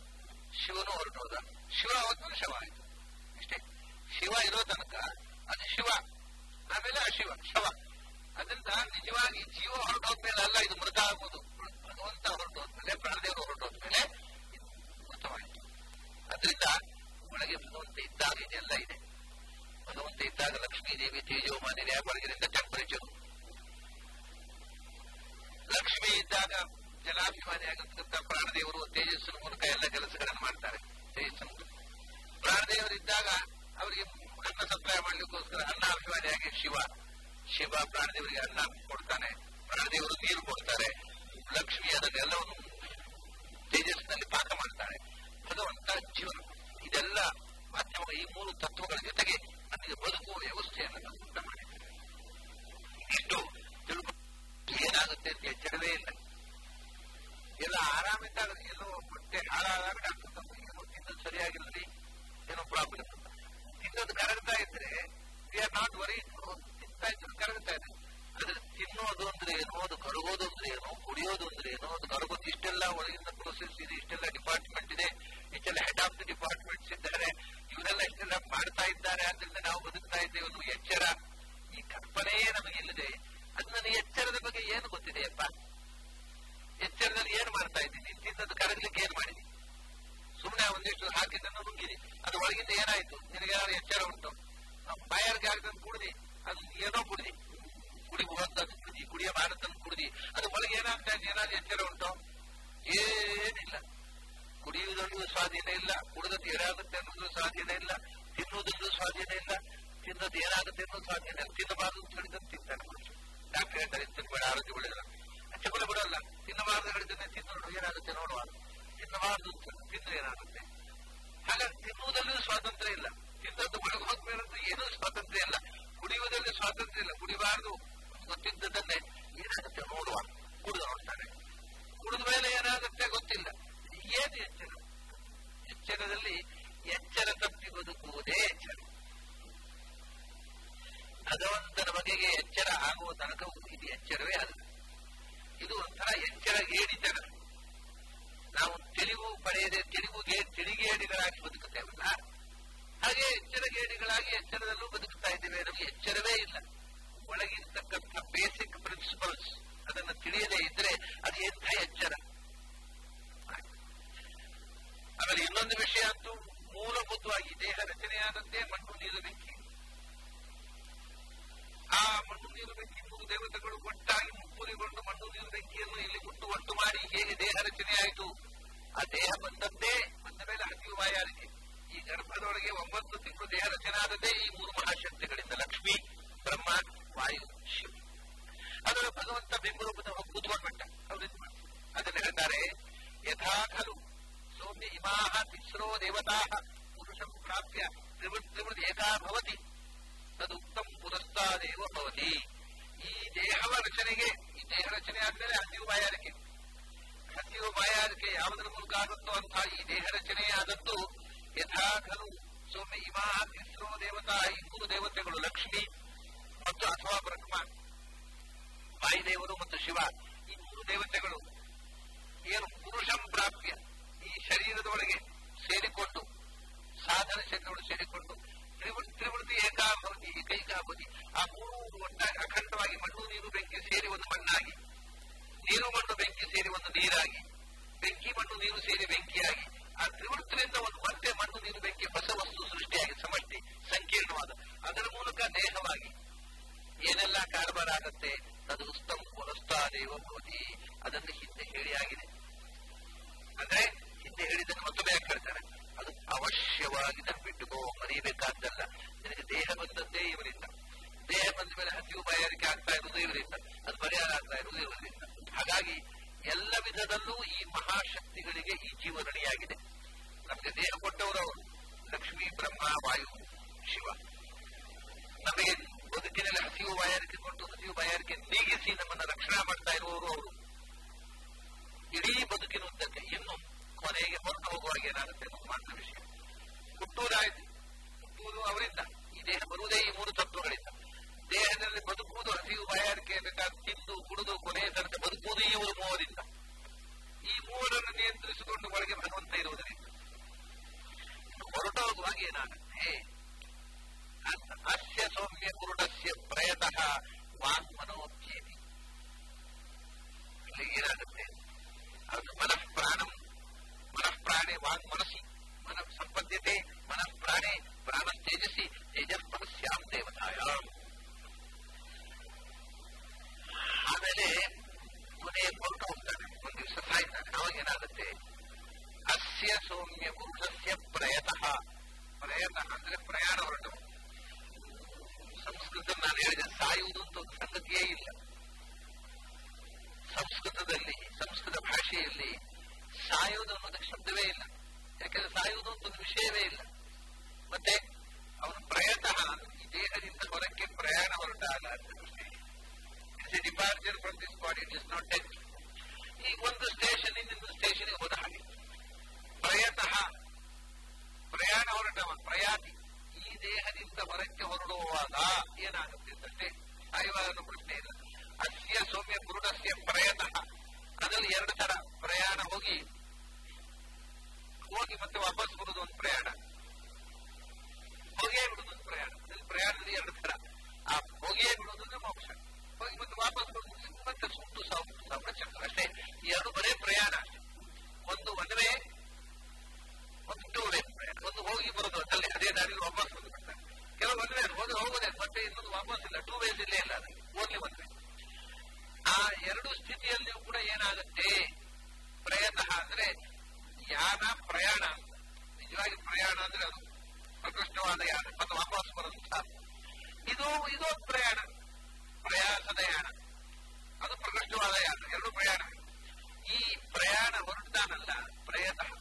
ಶಿವನು ಹೊರಟೋದ ಶಿವ ಅವತ್ತು ಶವ ಆಯ್ತು ಇಷ್ಟೇ ಶಿವ ಇರೋ ತನಕ ಅದು ಶಿವ ಆಮೇಲೆ ಅಶಿವ ಶವ ಅದರಿಂದ ನಿಜವಾಗಿ ಜೀವ ಹೊರಟೋದ್ಮೇಲೆ ಅಲ್ಲ ಇದು ಮೃತ ಆಗುವುದು ಭಗವಂತ ಹೊರಟೋದ್ಮೇಲೆ ಪ್ರಾಣದೇವರು ಹೊರಟೋದ್ಮೇಲೆ ಇದು ಮೃತವಾಯಿತು ಅದರಿಂದ ಒಳಗೆ ಭಗವಂತ ಇದ್ದಾಗ ಇದೆಲ್ಲ ಇದೆ ಭಗವಂತ ಇದ್ದಾಗ ಲಕ್ಷ್ಮೀ ದೇವಿ ತೇಜೋಮಾನಿದೆ ಹೊರಗಿನಿಂದ ಟೆಂಪರೇಚರ್ ಲಕ್ಷ್ಮಿ ಇದ್ದಾಗ ಜಲಾಭಿಮಾನಿ ಆಗಿರ್ತಕ್ಕಂಥ ಪ್ರಾಣದೇವರು ತೇಜಸ್ಸಿನ ಮೂಲಕ ಎಲ್ಲ ಕೆಲಸಗಳನ್ನು ಮಾಡ್ತಾರೆ ತೇಜಸ್ಸನ್ನು ಪ್ರಾಣದೇವರಿದ್ದಾಗ ಅವರಿಗೆ ಅನ್ನ ಸಪ್ಲೈ ಮಾಡ್ಲಿಕ್ಕೋಸ್ಕರ ಅನ್ನ ಅಭಿಮಾನಿಯಾಗಿ ಶಿವ ಶಿವ ಪ್ರಾಣದೇವರಿಗೆ ಅನ್ನ ಕೊಡ್ತಾನೆ ಪ್ರಾಣದೇವರು ನೀರು ಕೊಡ್ತಾರೆ ಲಕ್ಷ್ಮಿ ಅದನ್ನೆಲ್ಲವನ್ನು ತೇಜಸ್ಸಿನಲ್ಲಿ ಪಾಕ ಮಾಡ್ತಾಳೆ ಭಗವಂತ ಜೀವನ ಇದೆಲ್ಲ ಮಾಧ್ಯಮ ಈ ಮೂರು ತತ್ವಗಳ ಜೊತೆಗೆ ನಮಗೆ ಬದುಕುವ ವ್ಯವಸ್ಥೆಯನ್ನು ಉಂಟ ಮಾಡಿದ್ದಾರೆ ಇಷ್ಟು ತಿಳ್ಕೊ ಏನಾಗುತ್ತೆ ಅಂತ ಎಚ್ಚರವೇ ಇಲ್ಲ ಎಲ್ಲ ಆರಾಮಿದ್ದಾಗ ಎಲ್ಲೋ ಹೊಟ್ಟೆ ಹಾಳಾದಾಗ ಡಾಕ್ಟರ್ ತಮ್ಮ ಏನೋ ತಿನ್ನೋದು ಸರಿಯಾಗಿಲ್ಲರಿ ಏನೋ ಪ್ರಾಬ್ಲಮ್ ಅಂತ ತಿನ್ನೋದು ಕರಗ್ತಾ ಇದ್ರೆ ವಿ ಆರ್ ನಾಟ್ ವರಿ ತಿಂತಾ ಇದ್ರೆ ಕರಗ್ತಾ ಇದೆ ಅದ್ರ ತಿನ್ನೋದು ಅಂದ್ರೆ ಏನು ಅದು ಕರಗೋದು ಅಂದ್ರೆ ಏನು ಕುಡಿಯೋದು ಅಂದ್ರೆ ಏನು ಅದು ಕರಗೋದು ಇಷ್ಟೆಲ್ಲ ಒಳಗಿನ ಪ್ರೊಸೆಸ್ ಇದೆ ಇಷ್ಟೆಲ್ಲ ಡಿಪಾರ್ಟ್ಮೆಂಟ್ ಇದೆ ಇಷ್ಟೆಲ್ಲ ಹೆಡ್ ಆಫ್ ದಿ ಡಿಪಾರ್ಟ್ಮೆಂಟ್ಸ್ ಇದ್ದಾರೆ ಇವರೆಲ್ಲ ಇಷ್ಟೆಲ್ಲ ಮಾಡ್ತಾ ಇದ್ದಾರೆ ಆದ್ರಿಂದ ನಾವು ಬದುಕ್ತಾ ಇದ್ದೇವೆ ಅನ್ನೋ ಎಚ್ಚರ ಈ ಕಲ್ಪನೆಯೇ ನಮಗಿಲ್ಲದೆ ಅದು ನನಗೆ ಎಚ್ಚರದ ಬಗ್ಗೆ ಏನು ಗೊತ್ತಿದೆಯಪ್ಪ ಎಚ್ಚರದಲ್ಲಿ ಏನು ಮಾಡ್ತಾ ಇದ್ದೀನಿ ತಿನ್ನದು ಕರಗಲಿಕ್ಕೆ ಏನು ಮಾಡಿದ್ದೀನಿ ಸುಮ್ಮನೆ ಒಂದಿಷ್ಟು ಹಾಕಿದ್ದನ್ನು ನುಂಗಿರಿ ಅದು ಒಳಗಿಂದ ಏನಾಯ್ತು ನಿನಗೆ ಯಾರು ಎಚ್ಚರ ಉಂಟು ಬಾಯಾರಿಗೆ ಆಗದನ್ನು ಕುಡಿದಿ ಅದು ಏನೋ ಕುಡಿದಿ ಕುಡಿ ಹೋದದ್ದು ಕುಡಿದಿ ಕುಡಿಯಬಾರದನ್ನು ಕುಡಿದಿ ಅದು ಒಳಗೆ ಏನಾಗ್ತಾ ಇದೆ ಏನಾದ್ರು ಎಚ್ಚರ ಉಂಟು ಏನಿಲ್ಲ ಕುಡಿಯುವುದರಲ್ಲೂ ಸ್ವಾಧೀನ ಇಲ್ಲ ಕುಡಿದದ್ದು ಏನಾಗುತ್ತೆ ಅನ್ನೋದು ಸ್ವಾಧೀನ ಇಲ್ಲ ತಿನ್ನುವುದರಲ್ಲೂ ಸ್ವಾಧೀನ ಇಲ್ಲ ತಿನ್ನೋದು ಏನಾಗುತ್ತೆ ಅನ್ನೋದು ಸ್ವಾಧೀನ ಇಲ್ಲ ತಿನ್ನಬಾರದು ಅಂತ ಹೇಳಿದ್ರೆ ತಿಂತಾನೆ ಮನುಷ್ಯ ಡಾಕ್ಟರ್ ಹೇಳ್ತಾರೆ ತಿನ್ಬೇಡ ಆರೋಗ್ಯ ಒಳ್ಳೆಯದಲ್ಲ ಚಪಲ ಬಿಡಲ್ಲ ತಿನ್ನಬಾರದು ಹೇಳಿದ್ರೆ ತಿನ್ನೋಡು ಏನಾಗುತ್ತೆ ನೋಡುವ ತಿನ್ನಬಾರದು ಅಂತ ತಿಂದ್ರೆ ಏನಾಗುತ್ತೆ ಹಾಗಾಗಿ ತಿನ್ನುವುದಲ್ಲೂ ಸ್ವಾತಂತ್ರ್ಯ ಇಲ್ಲ ತಿನ್ನದ್ದು ಒಳಗೆ ಹೋದ್ಮೇಲಂತೂ ಏನೂ ಸ್ವಾತಂತ್ರ್ಯ ಇಲ್ಲ ಕುಡಿಯುವುದಲ್ಲಿ ಸ್ವಾತಂತ್ರ್ಯ ಇಲ್ಲ ಕುಡಿಬಾರದು ಗೊತ್ತಿದ್ದದನ್ನೇ ಏನಾಗುತ್ತೆ ನೋಡುವ ಕುಡಿದು ನೋಡ್ತಾನೆ ಕುಡಿದ ಮೇಲೆ ಏನಾಗುತ್ತೆ ಗೊತ್ತಿಲ್ಲ ಏನು ಎಚ್ಚರ ಎಚ್ಚರದಲ್ಲಿ ಎಚ್ಚರ ತಪ್ಪಿ ಬದುಕುವುದೇ ಎಚ್ಚರ ಭಗವಂತನ ಬಗೆಗೆ ಎಚ್ಚರ ಆಗುವ ತನಕವೂ ಇದು ಎಚ್ಚರವೇ ಅಲ್ಲ ಇದು ಒಂಥರ ಎಚ್ಚರ ಗೇಡಿತನ ನಾವು ತಿಳಿವು ಪಡೆಯದೆ ತಿಳಿವು ತಿಳಿಗೇಡಿಗಳಾಗಿ ಬದುಕುತ್ತೇವಲ್ಲ ಹಾಗೆ ಎಚ್ಚರ ಗೇಡಿಗಳಾಗಿ ಎಚ್ಚರದಲ್ಲೂ ಬದುಕುತ್ತಾ ಇದ್ದೇವೆ ನಮಗೆ ಎಚ್ಚರವೇ ಇಲ್ಲ ಒಳಗಿರ್ತಕ್ಕಂಥ ಬೇಸಿಕ್ ಪ್ರಿನ್ಸಿಪಲ್ಸ್ ಅದನ್ನು ತಿಳಿಯದೇ ಇದ್ರೆ ಅದು ಎಂಥ ಎಚ್ಚರ ಆಮೇಲೆ ಇನ್ನೊಂದು ವಿಷಯ ಅಂತೂ ಮೂಲಭೂತವಾಗಿ ದೇಹ ರಚನೆಯಾದಂತೆ ಮಣ್ಣು ನೀರು ಬೆಂಕಿ ಆ ಮಣ್ಣು ನೀರು ಬೆಂಕಿ ಮೂರು ದೇವತೆಗಳು ಒಟ್ಟಾಗಿ ಮುಪ್ಪುರಿಗೊಂಡು ಮಣ್ಣು ನೀರು ಬೆಂಕಿಯನ್ನು ಇಲ್ಲಿ ಹುಟ್ಟು ಒಟ್ಟು ಮಾಡಿ ಹೇಗೆ ದೇಹ ರಚನೆಯಾಯಿತು ಆ ದೇಹ ಬಂದದ್ದೇ ಬಂದ ಮೇಲೆ ಹಸಿವು ಬಾಯಾರಿಕೆ ಈ ಗರ್ಭದೊಳಗೆ ಒಂಬತ್ತು ತಿಂಗಳು ದೇಹ ರಚನೆ ಆದದ್ದೇ ಈ ಮೂರು ಮಹಾಶಕ್ತಿಗಳಿಂದ ಲಕ್ಷ್ಮಿ ಬ್ರಹ್ಮ ವಾಯು ಶಿವ ಅದರ ಭಗವಂತ ಬೆಂಬಲೂಪದ ಕೂತ್ಕೊಂಡ್ಬಿಟ್ಟ ಅವ್ರು ಅದನ್ನ ಹೇಳ್ತಾರೆ ಯಥಾ ಖಲು ಸೌಮ್ಯ ಇಮಾಹ ತಿಸ್ರೋ ದೇವತಾ ಪುರುಷಂ ಪ್ರಾಪ್ಯ ತ್ರಿವೃತ್ ತ್ರಿವೃತ್ ಏಕಾ ಭವತಿ ತದುಕ್ತಂ ಪುರಸ್ತಾದೇವ ಭವತಿ ಈ ದೇಹವ ರಚನೆಗೆ ಈ ದೇಹ ರಚನೆ ಆದ್ಮೇಲೆ ಹಸಿವು ಬಾಯಾರಿಕೆ ಹಸಿವು ಬಾಯಾರಿಕೆ ಯಾವುದರ ಮೂಲಕ ಆಗುತ್ತೋ ಅಂತ ಈ ದೇಹ ರಚನೆಯಾದದ್ದು ಯಥಾ ಖಲು ಸೌಮ್ಯ ಇಮಾ ತಿಸ್ರೋ ದೇವತಾ ಈ ಮೂರು ದೇವತೆಗಳು ಲಕ್ಷ್ಮಿ ಮತ್ತು ಅಥವಾ ಬ್ರಹ್ಮ ವಾಯುದೇವರು ಮತ್ತು ಶಿವ ಈ ಮೂರು ದೇವತೆಗಳು ಏನು ಪುರುಷಂ ಪ್ರಾಪ್ಯ ಈ ಶರೀರದೊಳಗೆ ಸೇರಿಕೊಂಡು ಸಾಧನ ಶರೀರದೊಳಗೆ ಸೇರಿಕೊಂಡು ತ್ರಿವೃತ್ತಿ ತ್ರಿವೃತ್ತಿ ಏಕಾಭವತಿ ಏಕೈಕಾಭವತಿ ಆ ಮೂರು ಒಟ್ಟಾಗಿ ಅಖಂಡವಾಗಿ ಮಣ್ಣು ನೀರು ಬೆಂಕಿ ಸೇರಿ ಒಂದು ಮಣ್ಣಾಗಿ ನೀರು ಮಣ್ಣು ಬೆಂಕಿ ಸೇರಿ ಒಂದು ನೀರಾಗಿ ಬೆಂಕಿ ಮಣ್ಣು ನೀರು ಸೇರಿ ಬೆಂಕಿಯಾಗಿ ಆ ತ್ರಿವೃತ್ತಿನಿಂದ ಒಂದು ಮತ್ತೆ ಮಣ್ಣು ನೀರು ಬೆಂಕಿ ಹೊಸ ವಸ್ತು ಸೃಷ್ಟಿಯಾಗಿ ಸಮಷ್ಟಿ ಸಂಕೀರ್ಣವಾದ ಅದರ ಮೂಲಕ ದೇಹವಾಗಿ ಏನೆಲ್ಲ ಕಾರಬಾರ ಆಗತ್ತೆ ಅದು ಉಸ್ತಂ ಪುನಸ್ತಾದೇವ ಭವತಿ ಅದನ್ನು ಹಿಂದೆ ಹೇಳಿ ಆಗಿದೆ ಅಂದ್ರೆ ಹಿಂದೆ ಹೇಳಿದ್ದನ್ನು ಮತ್ತೊಮ್ಮೆ ಯಾಕೆ ಹೇಳ್ತಾರೆ ಅದು ಅವಶ್ಯವಾಗಿ ನೆನಪಿಟ್ಟುಕೋ ಮರೆಯಬೇಕಾದ್ದಲ್ಲ ನಿನಗೆ ದೇಹ ಬಂದದ್ದೇ ಇವರಿಂದ ದೇಹ ಬಂದ ಮೇಲೆ ಹಸಿವು ಬಾಯಾರಿಕೆ ಆಗ್ತಾ ಇರುವುದು ಇವರಿಂದ ಅದು ಪರಿಹಾರ ಆಗ್ತಾ ಇರುವುದು ಇವರಿಂದ ಹಾಗಾಗಿ ಎಲ್ಲ ವಿಧದಲ್ಲೂ ಈ ಮಹಾಶಕ್ತಿಗಳಿಗೆ ಈ ಜೀವನಣಿಯಾಗಿದೆ ನಮಗೆ ದೇಹ ಕೊಟ್ಟವರು ಲಕ್ಷ್ಮೀ ಬ್ರಹ್ಮ ವಾಯು ಶಿವ ನಮಗೆ ಬದುಕಿನಲ್ಲಿ ಹಸಿವು ಬಾಯಾರಿಕೆ ಕೊಟ್ಟು ಹಸಿವು ಬಾಯಾರಿಕೆ ನೀಗಿಸಿ ನಮ್ಮನ್ನು ರಕ್ಷಣೆ ಮಾಡ್ತಾ ಇರುವವರು ಅವರು ಇಡೀ ಬದುಕಿನ ಉದ್ದಕ್ಕೆ ಇನ್ನು ಕೊನೆಗೆ ಹೊರಟು ಹೋಗುವಾಗ ಏನಾಗುತ್ತೆ ಅನ್ನೋದು ಮಾತ್ರ ವಿಷಯ ಹುಟ್ಟುವುದಾಯ್ತು ಹುಟ್ಟುವುದು ಅವರಿಂದ ಈ ದೇಹ ಬರುವುದೇ ಈ ಮೂರು ತತ್ವಗಳಿಂದ ದೇಹದಲ್ಲಿ ಬದುಕುವುದು ಹಸಿವು ಬಾಯಾರಿಕೆ ಬೇಕಾದ ತಿಂದು ಕುಡಿದು ಕೊನೆಯ ತನಕ ಬದುಕುವುದು ಇವರು ಮೂವರಿಂದ ಈ ಮೂವರನ್ನು ನಿಯಂತ್ರಿಸಿಕೊಂಡು ಒಳಗೆ ಭಗವಂತ ಇರುವುದರಿಂದ ಏನಾಗುತ್ತೆ ಅಂತ ಅಸ್ಯ ಸೌಮ್ಯ ಕುರುಡಸ್ಯ ಪ್ರಯತಃ ವಾಗ್ಮನೋತ್ಯೇತಿ ಅಲ್ಲಿ ಏನಾಗುತ್ತೆ ಅದು ಮನಃ ಪ್ರಾಣಂ ಮನಃ ಪ್ರಾಣೆ ವಾಗ್ ಮನಸ್ಸಿ ಮನಃ ಸಂಪದ್ಯತೆ ಮನಃ ಪ್ರಾಣೆ ಪ್ರಾಣ ತೇಜಸ್ಸಿ ತೇಜಸ್ ಮನಸ್ಯಾಂ ದೇವತಾಯಾಮ್ ಆಮೇಲೆ ಕೊನೆಯ ಹೊರಟು ಹೋಗ್ತಾನೆ ಒಂದು ದಿವಸ ಸಾಯ್ತಾನೆ ಅವಾಗ ಏನಾಗುತ್ತೆ ಅಸ್ಯ ಸೌಮ್ಯ ಪುರುಷಸ್ಯ ಪ್ರಯತಃ ಪ್ರಯತಃ ಅಂದ್ರೆ ಪ್ರಯಾಣ ಹೊರಟವು ಸಂಸ್ಕೃತ ನಾನು ಹೇಳಿದೆ ಸಾಯುವುದು ಅಂತ ಒಂದು ಸಂಗತಿಯೇ ಇಲ್ಲ ಸಂಸ್ಕೃತದಲ್ಲಿ ಸಂಸ್ಕೃತ ಭಾಷೆಯಲ್ಲಿ ಸಾಯುವುದು ಅನ್ನೋದಕ್ಕೆ ಶಬ್ದವೇ ಇಲ್ಲ ಯಾಕಂದ್ರೆ ಸಾಯುವುದು ಅಂತ ಒಂದು ವಿಷಯವೇ ಇಲ್ಲ ಮತ್ತೆ ಅವನು ಪ್ರಯತಃ ಈ ದೇಹದಿಂದ ಹೊರಕ್ಕೆ ಪ್ರಯಾಣ ಹೊರಟಾಗ ಅಂತ it's a departure from this body it is not death ಈಗ ಒಂದು ಸ್ಟೇಷನ್ ಇನ್ನೊಂದು ಸ್ಟೇಷನ್ಗೆ ಹೋದ ಹಾಗೆ ಪ್ರಯತಃ ಪ್ರಯಾಣ ಹೊರಟವ ಪ್ರಯಾತಿ ಈ ದೇಹದಿಂದ ಹೊರಕ್ಕೆ ಹೊರಡುವಾಗ ಏನಾಗುತ್ತೆ ಅಂತಷ್ಟೇ ಸಾಯುವಾಗ ಅನ್ನೋ ಪ್ರಶ್ನೆ ಇಲ್ಲ ಅಸ್ಯ ಸೌಮ್ಯ ಪುರುಡಸ್ಯ ಪ್ರಯತಃ ಅದರಲ್ಲಿ ಎರಡು ತರ ಪ್ರಯಾಣ ಹೋಗಿ ಹೋಗಿ ಮತ್ತೆ ವಾಪಸ್ ಬರುವುದು ಒಂದು ಪ್ರಯಾಣ ಹೋಗಿಯೇ ಬಿಡುವುದು ಒಂದು ಪ್ರಯಾಣ ಇಲ್ಲಿ ಪ್ರಯಾಣದಲ್ಲಿ ಎರಡು ತರ ಆ ಹೋಗಿಯೇ ಬಿಡುವುದು ಅಂದ್ರೆ ಮೋಕ್ಷ ಹೋಗಿ ಮತ್ತೆ ವಾಪಸ್ ಬರುವುದು ಮತ್ತೆ ಸುಟ್ಟು ಸಾವು ಸಾವು ಚಕ್ರ ಅಷ್ಟೇ ಈ ಎರಡು ಬರೇ ಪ್ರಯಾಣ ಅಷ್ಟೇ ಒಂದು ಒನ್ ವೇ ಒಂದು ಟೂ ವೇ ಪ್ರಯಾಣ ಒಂದು ಹೋಗಿ ಬರೋದು ಅಲ್ಲಿ ಅದೇ ದಾರಿಯಲ್ಲಿ ವಾಪಸ್ ಬಂದು ಬಿಡ್ತಾರೆ ಕೆಲವು ಒನ್ ವೇ ಹೋಗಿ ಹೋಗೋದೇ ಮತ್ತೆ ಇನ್ನೊಂದು ವಾಪಸ್ ಇಲ್ಲ ಟೂ ವೇಸ್ ಇಲ್ಲೇ ಇಲ್ಲ ಅದು ಓನ್ಲಿ ಒನ್ ವೇ ಆ ಎರಡು ಸ್ಥಿತಿಯಲ್ಲಿಯೂ ಕೂಡ ಏನಾಗುತ್ತೆ ಪ್ರಯತ್ನ ಅಂದ್ರೆ ಯಾನ ಪ್ರಯಾಣ ನಿಜವಾಗಿ ಪ್ರಯಾಣ ಅಂದ್ರೆ ಅದು ಪ್ರಕೃಷ್ಟವಾದ ಯಾನ ಮತ್ತೆ ವಾಪಸ್ ಬರೋದು ಸಾಕು ಇದು ಇದು ಪ್ರಯಾಣ ಪ್ರಯಾಸದ ಯಾನ ಅದು ಪ್ರಕೃಷ್ಟವಾದ ಯಾನ ಎರಡು ಪ್ರಯಾಣ ಈ ಪ್ರಯಾಣ ಹೊರಡ್ತಾನಲ್ಲ ಪ್ರಯತ್ನ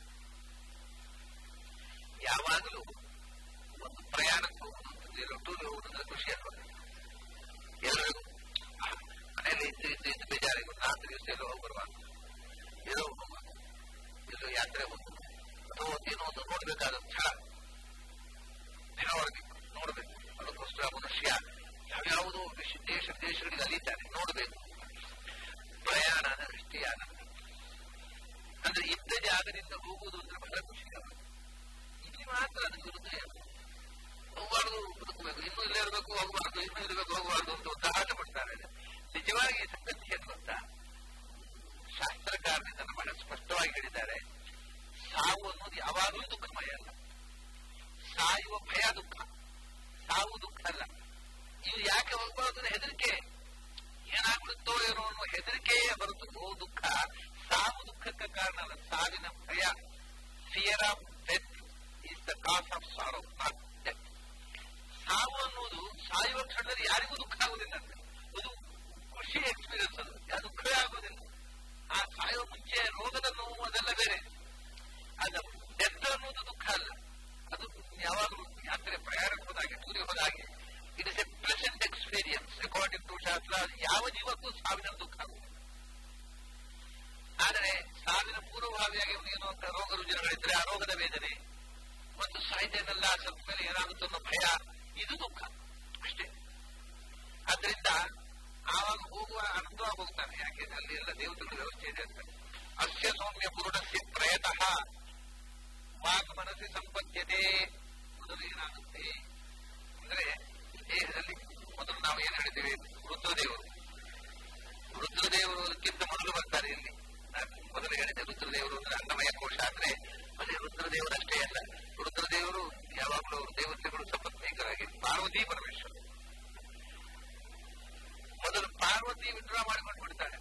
ಯಾವಾಗಲೂ ಒಂದು ಪ್ರಯಾಣಕ್ಕೆ ಹೋಗುದು ಟೂರ್ ಹೋಗುದಂದ್ರೆ ಖುಷಿ ಆಗೋದು ಎಲ್ಲರಿಗೂ ಮನೆಯಲ್ಲಿ ಇದ್ದು ಇದ್ದು ಇದ್ದು ಬೇಜಾರಿಗೆ ಒಂದು ನಾಲ್ಕು ದಿವಸ ಎಲ್ಲೋ ಹೋಗಿ ಬರುವಾಗ ಎಲ್ಲೋ ಹೋಗ್ಬೇಕು ಎಲ್ಲೋ ಯಾತ್ರೆ ಹೋಗ್ಬೇಕು ಅಥವಾ ಏನೋ ಒಂದು ನೋಡ್ಬೇಕಾದ ಸ್ಥಳ ನೋಡ್ಬೇಕು ನೋಡ್ಬೇಕು ಅದಕ್ಕೋಸ್ಕರ ಮನುಷ್ಯ ಯಾವ್ಯಾವುದೋ ವಿಶ್ ದೇಶ ದೇಶಗಳಿಗೆ ಅಲಿತಾನೆ ನೋಡ್ಬೇಕು ಪ್ರಯಾಣ ಅಂದ್ರೆ ಅಷ್ಟೇ ಆನಂದ ಅಂದ್ರೆ ಇದ್ದ ಜಾಗದಿಂದ ಹೋಗುವುದು ಅಂದ್ರೆ ಬಹಳ ಖುಷಿ ಆಗುತ್ತೆ ಇಲ್ಲಿ ಮಾತ್ರ ಅದಕ್ಕೆ ವಿರುದ್ಧ ಹೋಗಬಾರ್ದು ಬದುಕಬೇಕು ಇನ್ನೂ ಇಲ್ಲೇ ಇರಬೇಕು ಹೋಗಬಾರ್ದು ಇನ್ನೂ ಇರಬೇಕು ಹೋಗಬಾರ್ದು ಅಂತ ಒದ್ದಾಟ ಪಡ್ತಾರೆ ನಿಜವಾಗಿ ಸಂಗತಿ ಏನು ಗೊತ್ತಾ ಶಾಸ್ತ್ರಕಾರರು ಇದನ್ನು ಬಹಳ ಸ್ಪಷ್ಟವಾಗಿ ಹೇಳಿದ್ದಾರೆ ಸಾವು ಅನ್ನೋದು ಯಾವಾಗಲೂ ದುಃಖಮಯ ಅಲ್ಲ ಸಾಯುವ ಭಯ ದುಃಖ ಸಾವು ದುಃಖ ಅಲ್ಲ ಇವು ಯಾಕೆ ಹೋಗಬಾರ್ದು ಹೆದರಿಕೆ ಏನಾಗ್ಬಿಡುತ್ತೋ ಏನೋ ಅನ್ನೋ ಹೆದರಿಕೆಯೇ ಹೊರತು ಓ ದುಃಖ ಸಾವು ದುಃಖಕ್ಕೆ ಕಾರಣ ಅಲ್ಲ ಸಾವಿನ ಭಯ fear of death is the cause of sorrow not death ಸಾವು ಅನ್ನೋದು ಸಾಯುವ ಕ್ಷಣದಲ್ಲಿ ಯಾರಿಗೂ ದುಃಖ ಆಗುವುದಿಲ್ಲ ಅದು ಖುಷಿ ಎಕ್ಸ್ಪೀರಿಯನ್ಸ್ ಅದು ಅದು ದುಃಖವೇ ಆಗೋದಿಲ್ಲ ಆ ಸಾಯುವ ಮುಂಚೆ ರೋಗದ ನೋವು ಅದೆಲ್ಲ ಬೇರೆ ಅದು ಡೆತ್ ಅನ್ನೋದು ದುಃಖ ಅಲ್ಲ ಅದು ಯಾವಾಗಲೂ ಯಾತ್ರೆ ಪ್ರಯಾಣಕ್ಕೆ ಹೋದಾಗೆ ಟೂರಿಗೆ ಹೋದಾಗೆ it is a present experience according to ಶಾಸ್ತ್ರ ಯಾವ ಜೀವಕ್ಕೂ ಸಾವಿನ ದುಃಖ ಆಗುವುದಿಲ್ಲ ಆದರೆ ಸಾವಿನ ಪೂರ್ವಭಾವಿಯಾಗಿ ಏನೋ ರೋಗ ರುಜಿನಗಳಿದ್ರೆ ಆ ರೋಗದ ವೇದನೆ ಮತ್ತು ಸಾಹಿತ್ಯನೆಲ್ಲ ಸ್ವಲ್ಪ ಮೇಲೆ ಏನಾಗುತ್ತೆ ಅನ್ನೋ ಭಯ ಇದು ದುಃಖ ಅಷ್ಟೇ ಆದ್ರಿಂದ ಆವಾಗ ಹೋಗುವ ಆನಂದವಾಗಿ ಹೋಗ್ತಾನೆ ಯಾಕೆ ಅಲ್ಲಿ ಎಲ್ಲ ದೇವತೆಗಳ ವ್ಯವಸ್ಥೆ ಇದೆ ಅಂತ ಅಸ್ಯ ಸೌಮ್ಯ ಪೂರ್ಣಸ್ಯ ಪ್ರಯತಃ ವಾಗ್ ಮನಸ್ಸಿ ಸಂಪದ್ಯತೆ ಮೊದಲು ಏನಾಗುತ್ತೆ ಅಂದ್ರೆ ಈ ದೇಹದಲ್ಲಿ ಮೊದಲು ನಾವು ಏನ್ ಹೇಳಿದ್ದೇವೆ ರುದ್ರದೇವರು ರುದ್ರದೇವರು ಅದಕ್ಕಿಂತ ಮೊದಲು ಬರ್ತಾರೆ ಇಲ್ಲಿ ನಾನು ಮೊದಲು ಹೇಳಿದೆ ರುದ್ರದೇವರು ಅಂದ್ರೆ ಅನ್ನಮಯ ಕೋಶ ಅಂದ್ರೆ ಅಲ್ಲಿ ರುದ್ರದೇವರು ಅಷ್ಟೇ ಅಲ್ಲ ರುದ್ರದೇವರು ಯಾವಾಗಲೂ ಅವರು ದೇವತೆಗಳು ಸಪತ್ನೀಕರಾಗಿ ಪಾರ್ವತಿ ಪರಮೇಶ್ವರ ಮೊದಲು ಪಾರ್ವತಿ ವಿಡ್ರಾ ಮಾಡಿಕೊಂಡು ಬಿಡ್ತಾಳೆ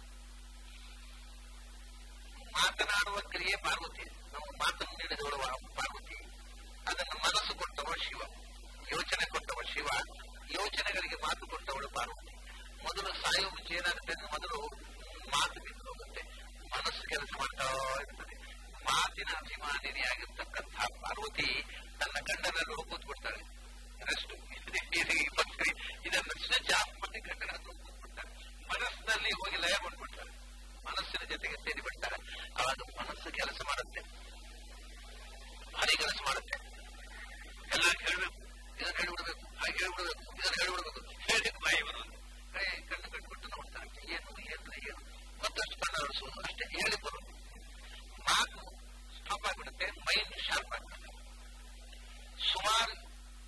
ಮಾತನಾಡುವ ಕ್ರಿಯೆ ಪಾರ್ವತಿ ನಾವು ಮಾತನ್ನು ನೀಡಿದವಳು ಪಾರ್ವತಿ ಅದನ್ನು ಮನಸ್ಸು ಕೊಟ್ಟವ ಶಿವ ಯೋಚನೆ ಕೊಟ್ಟವ ಶಿವ ಯೋಚನೆಗಳಿಗೆ ಮಾತು ಕೊಟ್ಟವಳು ಪಾರ್ವತಿ ಮೊದಲು ಸಾಯುವ ಮುಂಚೆ ಏನಾಗುತ್ತೆ ಅಂದ್ರೆ ಮೊದಲು ಮಾತು ಬಿದ್ದು ಹೋಗುತ್ತೆ ಮನಸ್ಸು ಕೆಲಸ ಮಾಡ್ತಾ ಇರ್ತದೆ ಮಾತಿನ ಅಭಿಮಾನಿನಿಯಾಗಿರ್ತಕ್ಕಂಥ ಪಾರ್ವತಿ ತನ್ನ ಗಂಡನಲ್ಲಿ ಕೂತ್ಬಿಡ್ತಾಳೆ ರೆಸ್ಟ್ ಇದನ್ನು ಸ್ವಿಚ್ ಆಫ್ ಮಾಡಿ ಗಂಡನ ಕೂತ್ಬಿಡ್ತಾಳೆ ಮನಸ್ಸಿನಲ್ಲಿ ಹೋಗಿ ಲಯ ಮಾಡ್ಬಿಡ್ತಾಳೆ ಮನಸ್ಸಿನ ಜೊತೆಗೆ ಸೇರಿ ಬಿಡ್ತಾಳೆ ಅವಾಗ ಮನಸ್ಸು ಕೆಲಸ ಮಾಡುತ್ತೆ ಭಾರಿ ಕೆಲಸ ಮಾಡುತ್ತೆ ಎಲ್ಲ ಹೇಳ್ಬೇಕು ಇದನ್ನು ಹೇಳಿಬಿಡ್ಬೇಕು ಹಾಗೆ ಹೇಳ್ಬಿಡ್ಬೇಕು ಇದನ್ನು ಹೇಳಿಬಿಡ್ಬೇಕು ಹೇಳಿಕ್ಕೆ ಬಾಯಿ ಬರೋದು ಕೈ ಕಣ್ಣು ಕಟ್ಬಿಟ್ಟು ನೋಡ್ತಾರೆ ಏನು ಏನು ಏನು ಮತ್ತಷ್ಟು ಕಣ್ಣು ಅಳಿಸೋದು ಅಷ್ಟೇ ಹೇಳಿ ಬರೋದು ಮಾತು ಸ್ಟಾಪ್ ಆಗ್ಬಿಡುತ್ತೆ ಮೈಂಡ್ ಶಾರ್ಪ್ ಆಗ್ಬಿಡುತ್ತೆ ಸುಮಾರು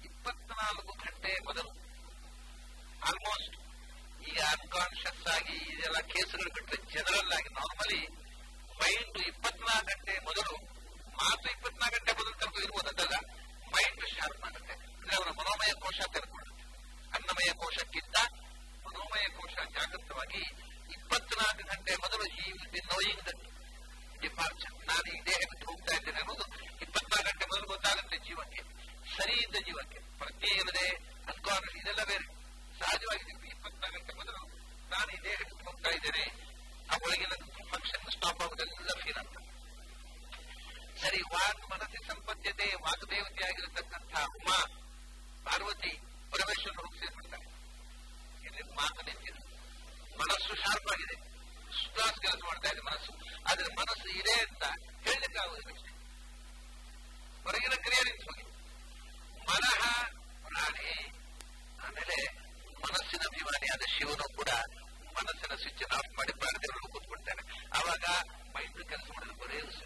ನೋಯಿಂಗ್ ದಟ್ ಡಿಪಾರ್ಚರ್ ನಾನು ಈ ದೇಹಕ್ಕೆ ಹೋಗ್ತಾ ಇದ್ದೇನೆ ಅನ್ನೋದು ಇಪ್ಪತ್ನಾಲ್ಕು ಗಂಟೆ ಮೊದಲು ಗೊತ್ತಾಗುತ್ತೆ ಜೀವಕ್ಕೆ ಸರಿ ಇದ್ದ ಜೀವಕ್ಕೆ ಪ್ರಜ್ಞೆ ಇಲ್ಲದೆ ಅನ್ಕಾನ್ಸ್ ಇದೆಲ್ಲ ಬೇರೆ ಸಹಜವಾಗಿ ಇಪ್ಪತ್ನಾಲ್ಕು ಗಂಟೆ ಮೊದಲು ನಾನು ಈ ದೇಹಕ್ಕೆ ಹೋಗ್ತಾ ಇದ್ದೇನೆ ಆ ಒಳಗಿನ ಫಂಕ್ಷನ್ ಸ್ಟಾಪ್ ಆಗುದೆಲ್ಲ ಫೀಲ್ ಆಗ್ತದೆ ಸರಿ ವಾಕ್ ಮನಸ್ಸಿ ಸಂಪದ್ಯತೆ ವಾಗ್ದೇವತೆ ಆಗಿರತಕ್ಕಂಥ ಉಮಾ ಪಾರ್ವತಿ ಪರಮೇಶ್ವರ ಹೋಗಿ ಸೇರ್ಬಿಡ್ತಾರೆ ಇಲ್ಲಿ ಮಾತು ನಿಂತಿದೆ ಮನಸ್ಸು ಶಾರ್ಪ್ ಆಗಿದೆ ಸುಧಾಸ್ ಕೆಲಸ ಮಾಡ್ತಾ ಇದೆ ಮನಸ್ಸು ಆದ್ರೆ ಮನಸ್ಸು ಇದೆ ಅಂತ ಹೇಳಲಿಕ್ಕೆ ಆಗುದಿಲ್ಲ ಅಷ್ಟೇ ಹೊರಗಿನ ಕ್ರಿಯೆ ನಿಂತು ಹೋಗಿ ಮನಃ ಪ್ರಾಣಿ ಆಮೇಲೆ ಮನಸ್ಸಿನ ಅಭಿಮಾನಿಯಾದ ಶಿವನು ಕೂಡ ಮನಸ್ಸಿನ ಸ್ವಿಚ್ ಆಫ್ ಮಾಡಿ ಪ್ರಾಣದೇವರು ಕೂತ್ಕೊಳ್ತಾನೆ ಆವಾಗ ಮೈಂಡ್ ಕೆಲಸ ಮಾಡಿದ್ರೆ ಬರೇ ಉಸಿರು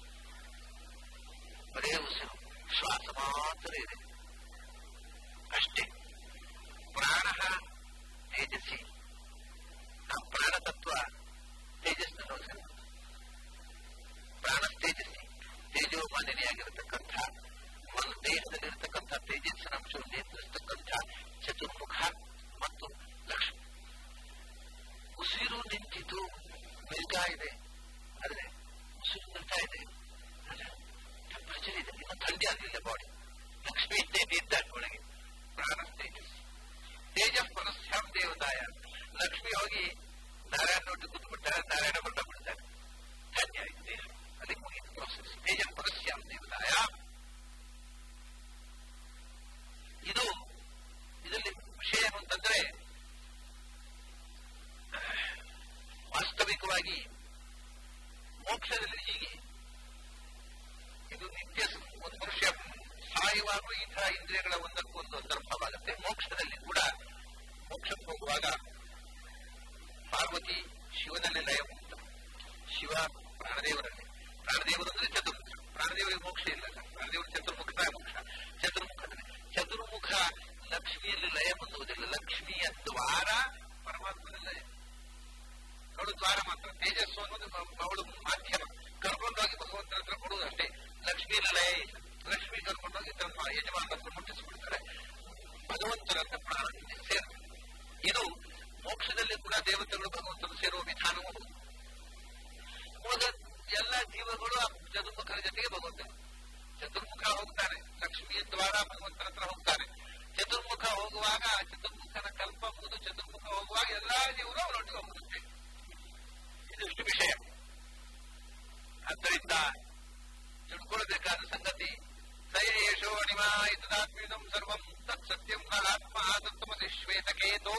ಬರೇ ಉಸಿರು ಶ್ವಾಸ ಮಾತ್ರ ಇದೆ ಅಷ್ಟೇ ಪ್ರಾಣ ತೇಜಸ್ಸಿ ಆ ಪ್ರಾಣ ತತ್ವ ತೇಜಸ್ಸಿನ ಪ್ರಾಣ ತೇಜಸ್ಸಿ ತೇಜೋಮಾನಿನಿಯಾಗಿರತಕ್ಕಂಥ ಒಂದು ದೇಹದಲ್ಲಿರತಕ್ಕಂಥ ತೇಜಸ್ಸಿನ ಅಂಶವನ್ನು ನಿಯಂತ್ರಿಸತಕ್ಕಂಥ ಚತುರ್ಮುಖ ಮತ್ತು ಲಕ್ಷ್ಮಿ ಉಸಿರು ನಿಂತಿತು ನಿಲ್ತಾ ಇದೆ ಆದ್ರೆ ಉಸಿರು ನಿಲ್ತಾ ಇದೆ ಟೆಂಪರೇಚರ್ ಇದೆ ಇನ್ನು ಥಂಡಿ ಆಗಲಿಲ್ಲ ಬಾಡಿ ಲಕ್ಷ್ಮಿ ಇದ್ದೇನೆ ಇದ್ದಾಳೆ ಒಳಗೆ ಪ್ರಾಣ ತೇಜಸ್ ತೇಜಸ್ ಪರಸ್ಯಾಂ ದೇವತಾಯ ಲಕ್ಷ್ಮಿ ಹೋಗಿ ನಾರಾಯಣ ನೋಟ್ಟು ಕೂತ್ಬಿಡ್ತಾರೆ ನಾರಾಯಣ ಹೊರಟ ಬಿಡ್ತಾರೆ ಧನ್ಯ ಆಯ್ತು ದೇಹ ಅದಕ್ಕೆ ಮುಗಿತು ಪ್ರೋಸೆಸ್ ತೇಜಸ್ ಪರಸ್ಯಾಂ ದೇವತಾಯ ಇದು ಇದರಲ್ಲಿ ವಿಷಯ ಏನು ಅಂತಂದ್ರೆ ವಾಸ್ತವಿಕವಾಗಿ ಮೋಕ್ಷದಲ್ಲಿ ಹೀಗೆ ಇದು ನಿತ್ಯ ಒಂದು ಮನುಷ್ಯ ಸಾಯುವಾಗಲೂ ಈ ತರ ಇಂದ್ರಿಯಗಳ ಒಂದಕ್ಕೊಂದು ದರ್ಭವಾಗುತ್ತೆ ಮೋಕ್ಷದಲ್ಲಿ ಕೂಡ ಮೋಕ್ಷಕ್ಕೆ ಹೋಗುವಾಗ ಪಾರ್ವತಿ ಶಿವನಲ್ಲಿ ಲಯ ಉಂಟು ಶಿವ ಪ್ರಾಣದೇವರಲ್ಲಿ ಪ್ರಾಣದೇವರು ಅಂದ್ರೆ ಚತುರ್ಮುಖ ಪ್ರಾಣದೇವರಿಗೆ ಮೋಕ್ಷ ಇಲ್ಲ ಪ್ರಾಣದೇವರು ಚತುರ್ಮುಖದ ಮೋಕ್ಷ ಚತುರ್ಮುಖದಲ್ಲಿ ಚತುರ್ಮುಖ ಲಕ್ಷ್ಮಿಯಲ್ಲಿ ಲಯ ಹೊಂದುವುದಿಲ್ಲ ಲಕ್ಷ್ಮಿಯ ದ್ವಾರ ಪರಮಾತ್ಮನ ಲಯ ಅವಳು ದ್ವಾರ ಮಾತ್ರ ತೇಜಸ್ಸು ಅನ್ನೋದು ಅವಳು ಮಾಧ್ಯಮ ಕರ್ಕೊಂಡೋಗಿ ಭಗವಂತನ ಹತ್ರ ಕೊಡುವುದು ಅಷ್ಟೇ ಲಕ್ಷ್ಮಿ ಲಯ ಇಲ್ಲ ಲಕ್ಷ್ಮಿ ಕರ್ಕೊಂಡೋಗಿ ತಮ್ಮ ಯಜಮಾನ ಹತ್ರ ಮುಟ್ಟಿಸಿಬಿಡ್ತಾರೆ ಭಗವಂತನಂತ ಪ್ರಾಣ ಸೇರ್ತದೆ ಇದು ಮೋಕ್ಷದಲ್ಲಿ ಕೂಡ ದೇವತೆಗಳು ಭಗವಂತನ ಸೇರುವ ವಿಧಾನವೂ ಹೌದು ಉಳಿದ ಎಲ್ಲ ಜೀವಗಳು ಆ ಚತುರ್ಮುಖರ ಜೊತೆಗೆ ಭಗವಂತ ಚತುರ್ಮುಖ ಹೋಗ್ತಾನೆ ಲಕ್ಷ್ಮಿಯ ದ್ವಾರ ಭಗವಂತನ ಹತ್ರ ಹೋಗ್ತಾನೆ ಚತುರ್ಮುಖ ಹೋಗುವಾಗ ಚತುರ್ಮುಖನ ಕಲ್ಪ ಮುಗಿದು ಚತುರ್ಮುಖ ಹೋಗುವಾಗ ಎಲ್ಲಾ ಜೀವರು ಅವರೊಟ್ಟಿಗೆ ಹೋಗುತ್ತೆ ಇದಿಷ್ಟು ವಿಷಯ ಆದ್ದರಿಂದ ತಿಳ್ಕೊಳ್ಬೇಕಾದ ಸಂಗತಿ ಸಯ ಯಶೋ ಅಣಿಮಾಯಿತದಾತ್ಮೀದಂ ಸರ್ವಂ ತತ್ ಸತ್ಯಂ ಆತ್ಮ ತತ್ವಮಸಿ ಶ್ವೇತಕೇತೋ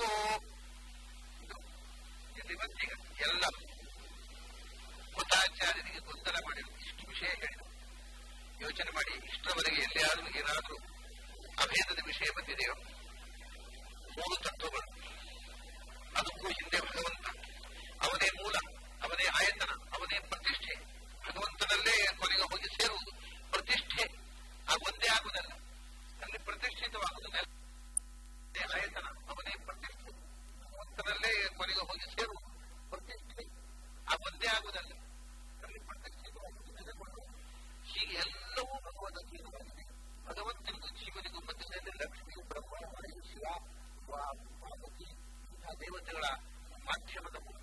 ಇಲ್ಲಿ ಬಂದೀಗ ಎಲ್ಲ ಮತಾಚಾರ್ಯರಿಗೆ ಗೊಂದಲ ಮಾಡಿದ್ರು ಇಷ್ಟು ವಿಷಯ ಹೇಳಿದರು ಯೋಚನೆ ಮಾಡಿ ಇಷ್ಟರವರೆಗೆ ಎಲ್ಲಿಯಾದರೂ ಏನಾದರೂ ಅಭೇದದ ವಿಷಯ ಬಂದಿದೆಯೋ ಮೂರು ತತ್ವಗಳು ಅದಕ್ಕೂ ಹಿಂದೆ ಭಗವಂತ ಅವನೇ ಮೂಲ ಅವನೇ ಆಯತನ ಅವನೇ ಪ್ರತಿಷ್ಠೆ ಭಗವಂತನಲ್ಲೇ ಕೊನೆಗೆ ಹೋಗಿ ಸೇರುವುದು ಪ್ರತಿಷ್ಠೆ ಆ ಒಂದೇ ಆಗುವುದಲ್ಲ ಅಲ್ಲಿ ಪ್ರತಿಷ್ಠಿತವಾಗುವುದಿಲ್ಲ ಆಯತನ ಅವನೇ ಪ್ರತಿಷ್ಠೆ ಭಗವಂತನಲ್ಲೇ ಕೊನೆಗೆ ಹೋಗಿ ಸೇರುವುದು ಪ್ರತಿಷ್ಠೆ ಆ ಒಂದೇ ಆಗುವುದಲ್ಲ ಅಲ್ಲಿ ಪ್ರತಿಷ್ಠಿತವಾಗುವುದು ಹೀಗೆ ಎಲ್ಲವೂ ಭಗವದ್ಗೀತವಾಗಿದೆ ಭಗವಂತನಿಗೂ ಜೀವನಿಗೂ ಮಧ್ಯದಲ್ಲಿ ಲಕ್ಷ್ಮಿಯು ಬ್ರಹ್ಮ ವಾಯು ಶಿವ ಪಾರ್ವತಿ ಇಂಥ ದೇವತೆಗಳ ಮಾಧ್ಯಮದ ಮೂಲಕ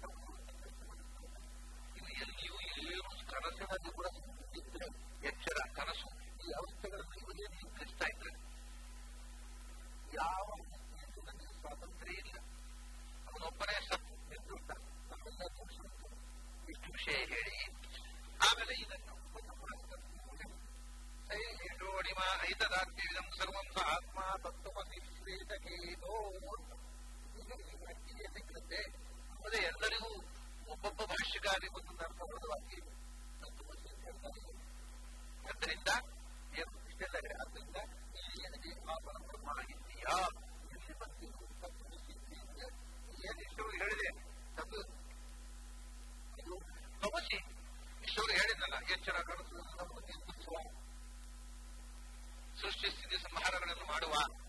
ಇದು ಎಲ್ಲಿಯೂ ಏನು ಕನಸಿನಲ್ಲಿ ಕೂಡ ಇದ್ರೆ ಎಚ್ಚರ ಕನಸು ಈ ಅವಸ್ಥೆಗಳನ್ನು ಇವರೇ ನಿಯಂತ್ರಿಸ್ತಾ ಇದ್ದಾರೆ ಯಾವ ಅವಸ್ಥೆಯಲ್ಲೂ ನನಗೆ ಸ್ವಾತಂತ್ರ್ಯ ಇಲ್ಲ ಅವನೊಬ್ಬನೇ ಸತ್ತು ನಿರ್ದುಷ್ಟ ನಮ್ಮೆಲ್ಲ ದೋಷ ಇಷ್ಟು ವಿಷಯ ಹೇಳಿ ಆಮೇಲೆ ಇದನ್ನು ಹೇಳೋಣಿಮ ಐತದಾತ್ಮ್ಯವಿದಂ ಸರ್ವಂ ಸ ಆತ್ಮ ತತ್ವಮಸಿ ಶ್ವೇತಕೇತೋ ಸಿಗುತ್ತೆ ಅದೇ ಎಲ್ಲರಿಗೂ ಒಬ್ಬೊಬ್ಬ ಭಾಷ್ಯಕಾರಿ ಒಂದೊಂದು ಅರ್ಥ ಬರುವುದಾಗಿ ತತ್ವಮಸಿ ಅಂತ ಹೇಳ್ತಾರೆ ಆದ್ದರಿಂದ ಏನು ಇಷ್ಟೆಲ್ಲ ಹೇಳಿ ಆದ್ದರಿಂದ ಇಲ್ಲಿ ನನಗೆ ಆತ್ಮನ ಬ್ರಹ್ಮ ಆಗಿದ್ದೀಯಾ ಇಲ್ಲಿ ಬಂದಿದ್ದು ತತ್ವಮಸಿ ಏನು ಇಷ್ಟು ಹೇಳಿದೆ ತತ್ವ ಇದು ತಮಸಿ ಇಷ್ಟವರು ಹೇಳಿದ್ನಲ್ಲ ಎಚ್ಚರ ಕನಸು ನಮ್ಮನ್ನು ನಿಯಂತ್ರಿಸುವ ಸೃಷ್ಟಿ ಸ್ಥಿತಿ ಸಂಹಾರಗಳನ್ನು ಮಾಡುವ